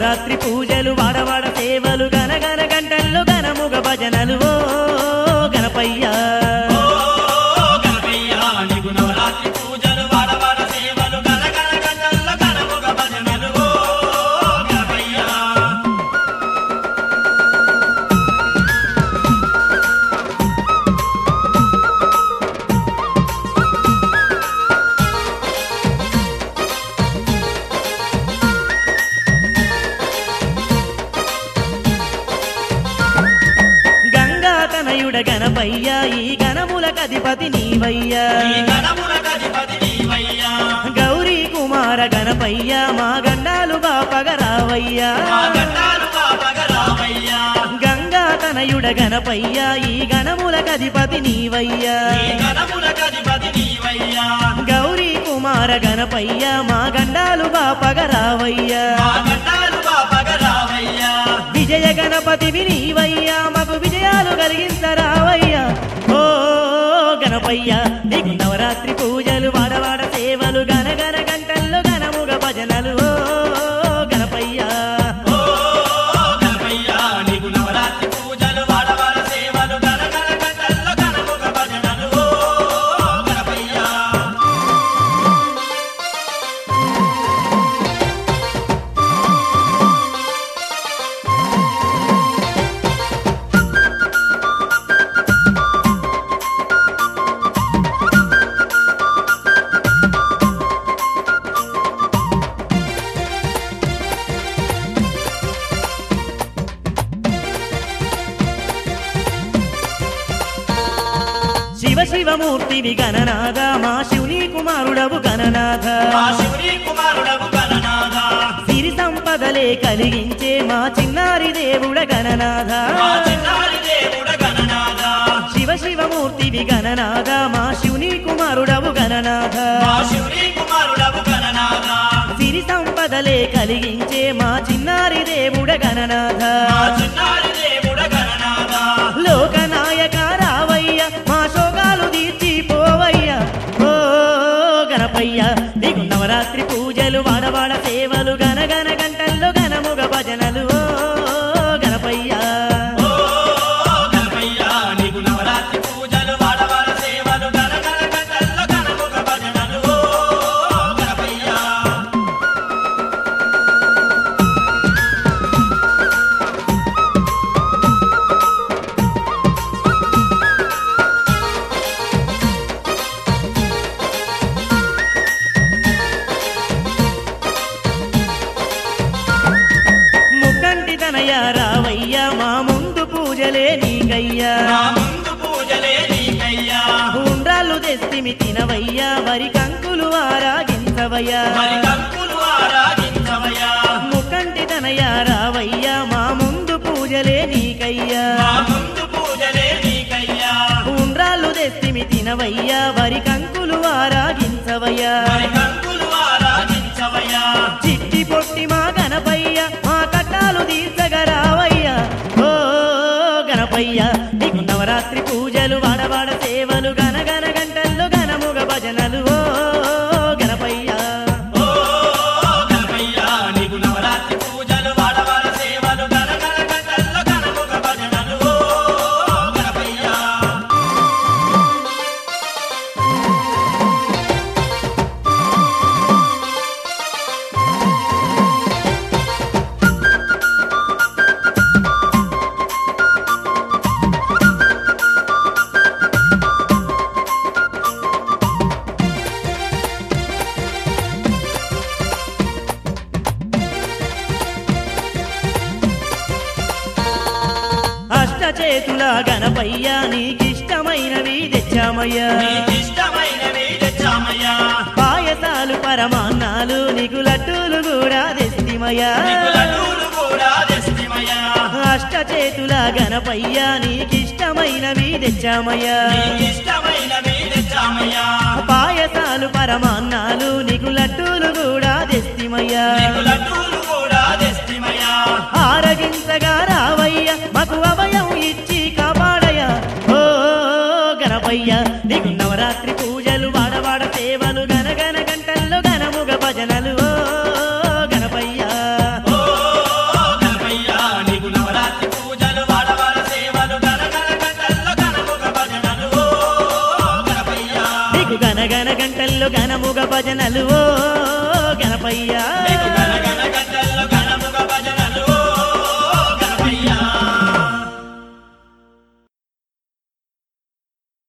నవరాత్రి పూజలు వాడవాడ సేవలు గనగన గంటల్లో గనముగ భజనలు ఓ గణపయ్యా ఓ గణపయ్య నీకు నవరాత్రి పూజలు వాడవాడ సేవలు గనగన గంటల్లో గణముగ భజనలు ఓ గణపయ్య గంగా తనయుడ గణపయ్యా ఈ గణములకు అధిపతి నీవయ్యా ఈ గణములకు అధిపతి నీవయ్యా గౌరీ కుమార గణపయ్యా మా గండాలు బాపగరావయ్యా మా గండాలు కాపగ రామయ్యా గంగా తనయుడ గణపయ్యా ఈ గణములకు అధిపతి నీవయ్యా ఈ గణములకు అధిపతి నీవయ్యా గౌరీ కుమార గణపయ్యా మా గండాలు బాపగరావయ్యా మా గండాలు కాపగ రామయ్యా విజయ గణపతి నీవయ్యా మాకు విజయాలు కలిగించరావయ్యా ఓ గణపయ్యా నీకు నవరాత్రి పూజలు వాడవాడ సేవలు గనగన గంటల్లో గణముగ భజనలు ఓ గణపయ్యా ఓ గణపయ్య నీకు నవరాత్రి పూజలు వాడవాడ సేవలు గనగన గంటల్లో గణముగ భజనలు ఓ గణపయ్య శివ శివమూర్తివి గణనాథ మా శివుని కుమారుడవు గణనాథ మా శివుని కుమారుడవు గణనాథ సిరి సంపదలే కలిగించే మా చిన్నారి దేవుడ గణనాథ మా చిన్నారి దేవుడ గణనాథ శివ శివమూర్తివి గణనాథ మా శివుని కుమారుడవు గణనాథ మా శివుని కుమారుడవు గణనాథ సిరి సంపదలే కలిగించే మా చిన్నారి దేవుడ గణనాథ మా చిన్నారి దేవుడ గణనాథ లోకనాయక రావయ్య మా శోకాలు తీర్చిపోవయ్య ఓ గణపయ్య నీకు నవరాత్రి పూజలు వాడవాడ సేవలు గనగన గంటల్లో గణముగ భజనలు ఓ గణపయ్య ఓ గణపయ్య నీకు నవరాత్రి పూజలు వాడవాడ సేవలు గనగన గంటల్లో గణముగ భజనలు ఓ గణపయ్య ముక్కంటి తనయ రావయ్య మా ముందు పూజలే నీకయ్యా నా ముందు పూజలే నీకయ్యా ఉండ్రాళ్ళు తెస్తిమి తినవయ్యా వరి కంకులు ఆరాగించవయ్యా మరి కంకులు ఆరాధించవయ్యా ముక్కంటి తనయ రావయ్య మా ముందు పూజలే నీకయ్యా నా ముందు పూజలే నీకయ్యా ఉండ్రాళ్ళు తెస్తిమి తినవయ్యా వరి కంకులు ఆరాగించవయ్యా మరి కంకులు ఆరాధించవయ్యా చిట్టి పొట్టి మా గణపయ్య మా కట్టాలు తీర్చగరావయ్యా ఓ గణపయ్య నీకు నవరాత్రి పూజలు వాడవాడ సేవలు గనగన గంటల్లో గణముగ భజనలు ఓ గణపయ్య ఓ గణపయ్య నీకు నవరాత్రి పూజలు వాడవాడ సేవలు గనగన గంటల్లో గణముగ భజనలు ఓ గణపయ్య అష్ట చేతుల గణపయ్య నీకిష్టమైనవి తెచ్చామయ్యా నీకిష్టమైనవి తెచ్చామయ్యా పాయసాలు పరమాన్నాలు నీకు లడ్డూలు కూడా తెస్తిమయ్యా నీకు లడ్డూలు కూడా తెస్తిమయ్యా అష్ట చేతుల గణపయ్య నీకిష్టమైనవి తెచ్చామయ్యా నీకిష్టమైనవి తెచ్చామయ్యా పాయసాలు పరమాన్నాలు నీకు లడ్డూలు కూడా తెస్తిమయ్యా నీకు లడ్డూలు కూడా తెస్తిమయ్యా ఆరగించగా రావయ్య మకు అభయం ఇచ్చి కాపాడయ్యా ఓ గణపయ్య నీకు నవరాత్రి పూజలు వాడవాడ సేవలు గనగన గంటల్లో గణముగ భజనలు ఓ గణపయ్య ఓ భజనలు ఓ గణపయ్యా